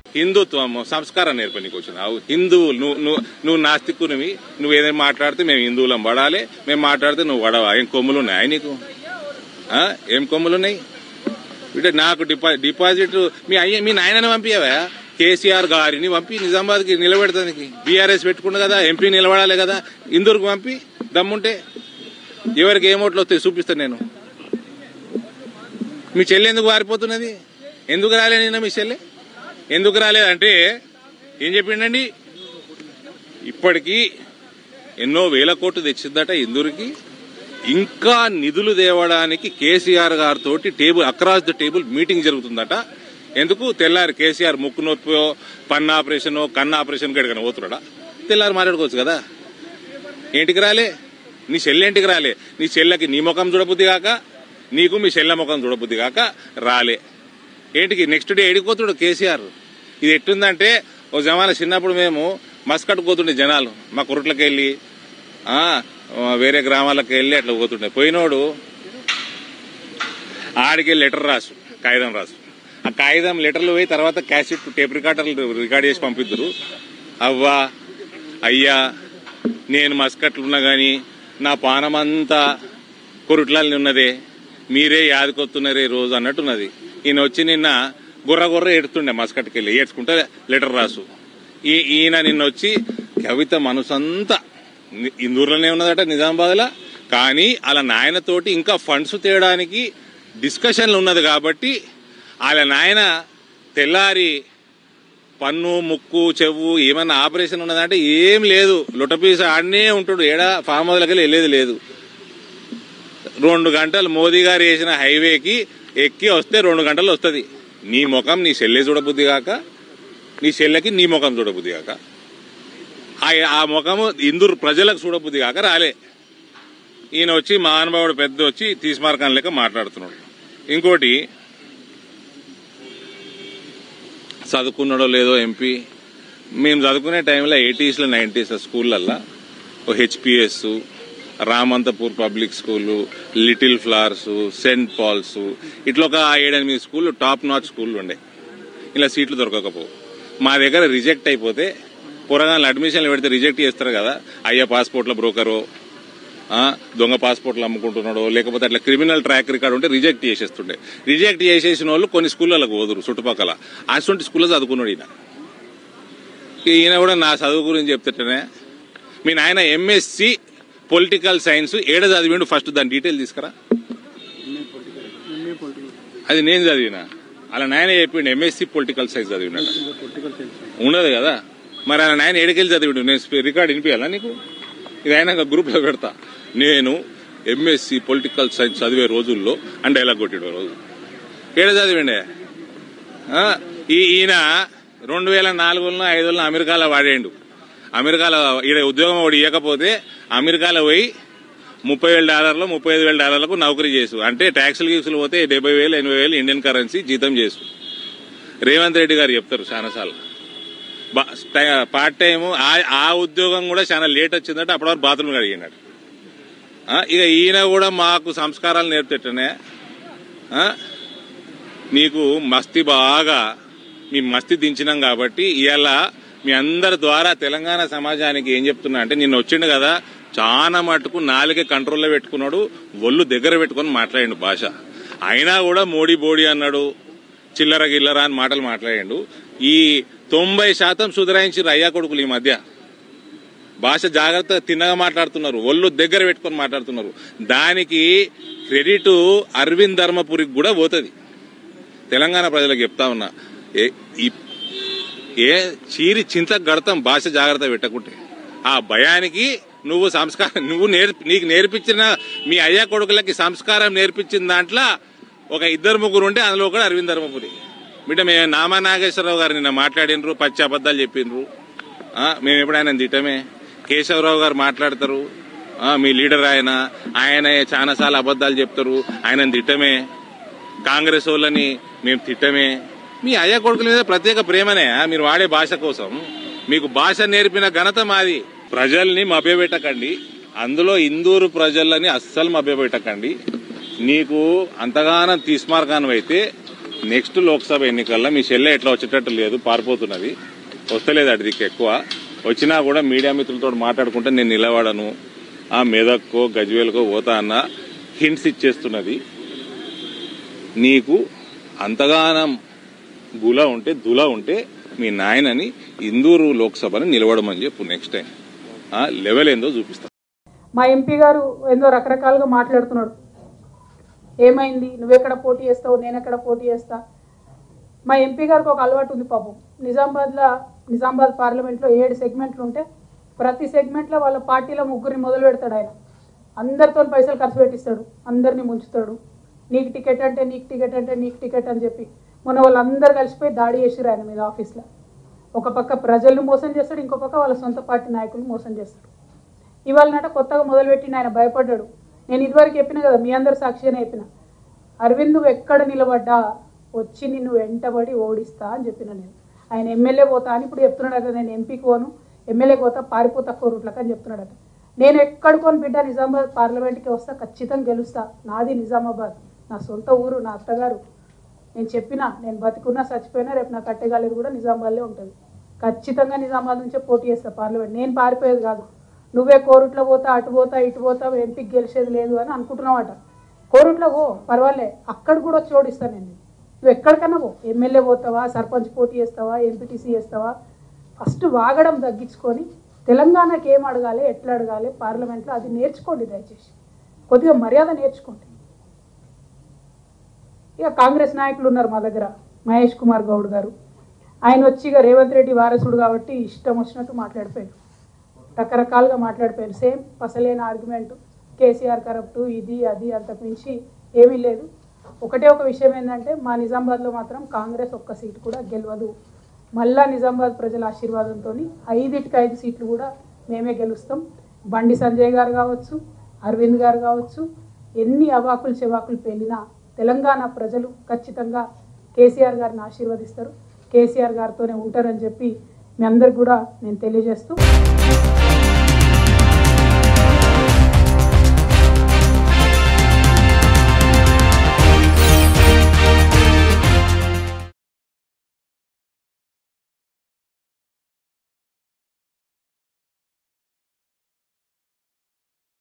హిందుత్వం సంస్కారం నేర్పనికి వచ్చినావు హిందువులు నువ్వు నువ్వు నువ్వు నాస్తికునివి నువ్వు ఏదైనా మాట్లాడితే మేము హిందువులం పడాలి మేము మాట్లాడితే నువ్వు పడవా ఏం కొమ్ములు ఉన్నాయా నీకు ఆ? ఏం కొమ్ములు ఉన్నాయి అంటే నాకు డిపా డిపాజిట్ మీ అయ్య మీ నాయనని పంపించవా కేసీఆర్ గారిని పంపి నిజామాబాద్కి నిలబెడతానికి బీఆర్ఎస్ పెట్టుకుండు కదా ఎంపీ నిలబడాలి కదా ఇందూరుకు పంపి దమ్ముంటే ఎవరికి ఏం ఓట్లు వస్తాయి చూపిస్తాను నేను మీ చెల్లి ఎందుకు వారిపోతున్నది ఎందుకు రాలే నిన్న మీ చెల్లె ఎందుకు రాలేదంటే ఏం చెప్పిండండి ఇప్పటికీ ఎన్నో వేల కోట్లు తెచ్చిందట ఇందూరికి ఇంకా నిధులు తేవడానికి కేసీఆర్ గారితో table across the table meeting జరుగుతుందట ఎందుకు తెల్లారి కేసీఆర్ ముక్కు నొప్పో పన్ను ఆపరేషన్ కన్ను ఆపరేషన్ గడికన పోతున్నాడా తెల్లారి మాట్లాడుకోవచ్చు కదా ఏంటికి రాలే నీ చెల్లె ఇంటికి రాలే నీ చెల్లెకి నీ ముఖం చూడబుద్ది కాక నీకు మీ చెల్లె ముఖం చూడబుద్ది కాక రాలే ఏంటికి నెక్స్ట్ డే ఎడిపోతుడు కేసీఆర్ ఇది ఎట్టుందంటే ఓ జమాన చిన్నప్పుడు మేము మస్కట్ పోతుండే జనాలు మా కురుట్లకి వెళ్ళి ఆ, వేరే గ్రామాలకు వెళ్ళి అట్లా పోతుండే పోయినోడు ఆడికి లెటర్ రాసు కాగితం రాసు ఆ కాగితం లెటర్లు పోయి తర్వాత క్యాసెట్ టేప్ రికార్డర్లు రికార్డ్ చేసి పంపిద్దరు అవ్వా అయ్యా నేను మస్కట్లు ఉన్నా గాని నా పానమంతా కొరుట్లని ఉన్నదే మీరే యాదకొస్తున్నారే ఈ రోజు అన్నట్టున్నది ఈయన వచ్చి నిన్న గుర్ర గుర్ర ఎడుతుండే మస్కట్కి వెళ్ళి ఏడ్చుకుంటే లెటర్ రాసు ఈ ఈయన నిన్న వచ్చి కవిత మనసంతా ని- ఇందూరులోనే ఉన్నదట నిజామాబాద్లో కానీ అలా నాయనతోటి ఇంకా ఫండ్స్ తేయడానికి డిస్కషన్లు ఉన్నది కాబట్టి వాళ్ళ నాయన తెల్లారి పన్ను ముక్కు చెవు ఏమన్నా ఆపరేషన్ ఉన్నదంటే ఏం లేదు లొటపీస ఆడనే ఉంటాడు ఏడా ఫామ్ హౌస్లకి వెళ్ళేది లేదు రెండు గంటలు మోదీ గారు వేసిన హైవేకి ఎక్కి వస్తే రెండు గంటలు వస్తుంది నీ ముఖం నీ చెల్లె చూడబుద్ధి కాక నీ చెల్లెకి నీ ముఖం చూడబుద్ధి కాక ఆ- ఆ ముఖము ఇందూరు ప్రజలకు చూడబుద్ధి కాక రాలే ఈయన వచ్చి మహానుభావుడు పెద్ద వచ్చి తీసుమార్కాన్ లెక్క మాట్లాడుతున్నాడు ఇంకోటి చదువుకున్నాడో లేదో ఎంపీ మేము చదువుకునే టైంలో ఎయిటీస్లో నైంటీస్ స్కూళ్ళల్లో ఓ HPS Ramanthapur public school little flowers saint Paul's ఇట్లా ఒక ఏడెనిమిది స్కూళ్ళు టాప్ నాచ్ స్కూళ్ళు ఉండే ఇలా సీట్లు దొరకకపోవు మా దగ్గర రిజెక్ట్ అయిపోతే పురగాళ్ళు అడ్మిషన్లు పెడితే రిజెక్ట్ చేస్తారు కదా అయ్యా పాస్పోర్ట్ల బ్రోకరు ఆ, దొంగ పాస్పోర్ట్లు అమ్ముకుంటున్నాడు లేకపోతే అట్లా క్రిమినల్ ట్రాక్ రికార్డ్ ఉంటే రిజెక్ట్ చేసేస్తుండే రిజెక్ట్ చేసేసిన వాళ్ళు కొన్ని స్కూళ్ళకు పోదురు చుట్టుపక్కల అటువంటి స్కూల్లో చదువుకున్నాడు ఈయన ఈయన కూడా నా చదువు గురించి చెప్తుంటేనే మీ నాయన ఎంఎస్సి పొలిటికల్ సైన్స్ ఏడ చదివిండు ఫస్ట్ దాని డీటెయిల్ తీసుకురా అది నేను చదివినా అలా నాయన చెప్పిండు ఎంఎస్సి పొలిటికల్ సైన్స్ చదివినట్టు ఉండదు కదా మరి ఆయన నాయన ఏడుకెళ్ళి చదివిండు నేను స్పీ- రికార్డ్ వినిపించాలా నీకు ఇది ఆయన గ్రూప్ లో పెడతా నేను ఎంఎస్సి పొలిటికల్ సైన్స్ చదివే రోజుల్లో అని డైలాగ్ కొట్టాడు రోజు ఏడ చదివిండే ఆ, ఈ ఈయన రెండు వేల నాలుగులో ఐదులో అమెరికాలో వాడేండు అమెరికాలో ఈడ ఉద్యోగం వాడు ఇవ్వకపోతే అమెరికాలో పోయి ముప్పై వేల డాలర్లు ముప్పై ఐదు వేల డాలర్లకు నౌకరీ చేసు అంటే ట్యాక్సులు గీసులు పోతే డెబ్బై వేలు ఎనభై వేలు ఇండియన్ కరెన్సీ జీతం చేసు రేవంత్ రెడ్డి గారు చెప్తారు చాలాసార్లు బా- టై- పార్ట్ టైం ఆ- ఆ ఉద్యోగం కూడా చాలా లేట్ వచ్చిందంటే అప్పటి వరకు బాత్రూమ్ కడిగినాడు ఆ, ఇక ఈయన కూడా మాకు సంస్కారాలు నేర్పేటనే నీకు మస్తి బాగా మీ మస్తి దించినాం కాబట్టి ఇవాళ మీ అందరి ద్వారా తెలంగాణ సమాజానికి ఏం చెప్తున్నా అంటే నిన్న వచ్చిండు కదా చాలా మటుకు నాలుగే కంట్రోల్లో పెట్టుకున్నాడు ఒళ్ళు దగ్గర పెట్టుకొని మాట్లాడిండు భాష అయినా కూడా మోడీ బోడీ అన్నాడు చిల్లర గిల్లర అని మాటలు మాట్లాడిండు ఈ తొంభై శాతం సుధరాయించారు అయ్యా కొడుకులు ఈ మధ్య భాష జాగ్రత్తగా తిన్నగా మాట్లాడుతున్నారు ఒళ్ళు దగ్గర పెట్టుకొని మాట్లాడుతున్నారు దానికి క్రెడిట్ అరవింద్ ధర్మపురికి కూడా పోతుంది తెలంగాణ ప్రజలకు చెప్తా ఉన్నా ఏ- ఈ- ఏ చీరి చింత గడతాం భాష జాగ్రత్త పెట్టకుంటే ఆ భయానికి నువ్వు సంస్కారం నువ్వు నేర్పి నీకు నేర్పించిన మీ అయ్యా కొడుకులకి సంస్కారం నేర్పించిన దాంట్లో ఒక ఇద్దరు ముగ్గురు ఉంటే అందులో కూడా అరవింద్ ధర్మపురి బిడ్డ మేము నామా నాగేశ్వరరావు గారు నిన్న మాట్లాడినరు పచ్చి అబద్ధాలు చెప్పిండ్రు ఆ, మేము ఎప్పుడైనా తిట్టమే కేశవరావు గారు మాట్లాడతారు ఆ, మీ లీడర్ ఆయన ఆయన చాలాసార్లు అబద్ధాలు చెప్తారు ఆయన తిట్టమే కాంగ్రెస్ వాళ్ళని మేము తిట్టమే మీ అయ్య కొడుకుల మీద ప్రత్యేక ప్రేమనే ఆ? మీరు వాడే భాష కోసం మీకు భాష నేర్పిన ఘనత మాది ప్రజల్ని మభ్యపెట్టకండి అందులో ఇందూరు ప్రజలని అస్సలు మభ్యపెట్టకండి నీకు అంతగానం తీసుమార్గానం అయితే నెక్స్ట్ లోక్సభ ఎన్నికల్లో మీ చెల్లె ఎట్లా వచ్చేటట్టు లేదు పారిపోతున్నది వస్తలేదు అటు దిక్కు ఎక్కువ వచ్చినా కూడా మీడియా మిత్రులతో మాట్లాడుకుంటే నేను నిలబడను ఆ మెదక్కో గజ్వేల్కో పోతా అన్న హింట్స్ ఇచ్చేస్తున్నది నీకు అంతగానం గుల ఉంటే దుల ఉంటే మీ నాయనని ఇందూరు లోక్సభని నిలవడమని చెప్పు నెక్స్ట్ టైం ఆ లెవెల్ ఏందో చూపిస్తా మా ఎంపీ గారు ఏందో రకరకాలుగా మాట్లాడుతున్నాడు ఏమైంది నువ్వెక్కడ పోటీ చేస్తావు నేను ఎక్కడ పోటీ చేస్తా మా ఎంపీ గారికి ఒక అలవాటు ఉంది పాపం నిజామాబాద్లో నిజామాబాద్ పార్లమెంట్లో ఏడు సెగ్మెంట్లు ఉంటే ప్రతి సెగ్మెంట్లో వాళ్ళ పార్టీలో ముగ్గురిని మొదలు పెడతాడు ఆయన అందరితో పైసలు ఖర్చు పెట్టిస్తాడు అందరినీ ముంచుతాడు నీకు టికెట్ అంటే నీకు టికెట్ అంటే నీకు టికెట్ అని చెప్పి మొన్న వాళ్ళందరూ కలిసిపోయి దాడి చేసిరు ఆయన మీద ఆఫీస్లో ఒక పక్క ప్రజలను మోసం చేస్తాడు ఇంకో పక్క వాళ్ళ సొంత పార్టీ నాయకులు మోసం చేస్తాడు ఇవాళ నాట కొత్తగా మొదలుపెట్టిన ఆయన భయపడ్డాడు నేను ఇదివరకు చెప్పిన కదా మీ అందరు సాక్షిగానే చెప్పిన అరవింద్ నువ్వు ఎక్కడ నిలబడ్డా వచ్చి నిన్ను వెంటబడి ఓడిస్తా అని చెప్పిన నేను ఆయన ఎమ్మెల్యే పోతా అని ఇప్పుడు చెప్తున్నాడట నేను ఎంపీకి పోను ఎమ్మెల్యే పోతా పారిపోతా కోరుట్లకు అని చెప్తున్నాడట నేను ఎక్కడికోని బిడ్డ నిజామాబాద్ పార్లమెంట్కి వస్తా ఖచ్చితంగా గెలుస్తా నాది నిజామాబాద్ నా సొంత ఊరు నా అత్తగారు నేను చెప్పినా నేను బతికున్నా చచ్చిపోయినా రేపు నా కట్టెగాలేదు కూడా నిజామాబాద్లో ఉంటుంది ఖచ్చితంగా నిజామాబాద్ నుంచే పోటీ చేస్తా పార్లమెంట్ నేను పారిపోయేది కాదు నువ్వే కోరుట్లో పోతా అటు పోతా ఇటు పోతా ఎంపీకి గెలిచేది లేదు అని అనుకుంటున్నావట కోరుట్లో పో పర్వాలే అక్కడ కూడా వచ్చి ఓడిస్తాను నేను నువ్వు ఎక్కడికన్నా పో ఎమ్మెల్యే పోతావా సర్పంచ్ పోటీ చేస్తావా ఎంపీటీసీ చేస్తావా ఫస్ట్ వాగడం తగ్గించుకొని తెలంగాణకి ఏం అడగాలి ఎట్లా అడగాలి పార్లమెంట్లో అది నేర్చుకోండి దయచేసి కొద్దిగా మర్యాద నేర్చుకోండి ఇక కాంగ్రెస్ నాయకులు ఉన్నారు మా దగ్గర మహేష్ కుమార్ గౌడ్ గారు ఆయన వచ్చి ఇక రేవంత్ రెడ్డి వారసుడు కాబట్టి ఇష్టం వచ్చినట్టు మాట్లాడిపోయాడు రకరకాలుగా మాట్లాడిపోయారు సేమ్ పసలేని ఆర్గ్యుమెంట్ కేసీఆర్ కరప్టు ఇది అది అంతకు మించి ఏమీ లేదు ఒకటే ఒక విషయం ఏంటంటే మా నిజామాబాద్లో మాత్రం కాంగ్రెస్ ఒక్క సీటు కూడా గెలవదు మళ్ళా నిజామాబాద్ ప్రజల ఆశీర్వాదంతో ఐదింటికి ఐదు సీట్లు కూడా మేమే గెలుస్తాం బండి సంజయ్ గారు కావచ్చు అరవింద్ గారు కావచ్చు ఎన్ని అవాకులు చెవాకులు పెళ్ళినా తెలంగాణ ప్రజలు ఖచ్చితంగా కేసీఆర్ గారిని ఆశీర్వదిస్తారు కేసీఆర్ గారితోనే ఉంటారని చెప్పి మీ అందరికి కూడా నేను తెలియజేస్తూ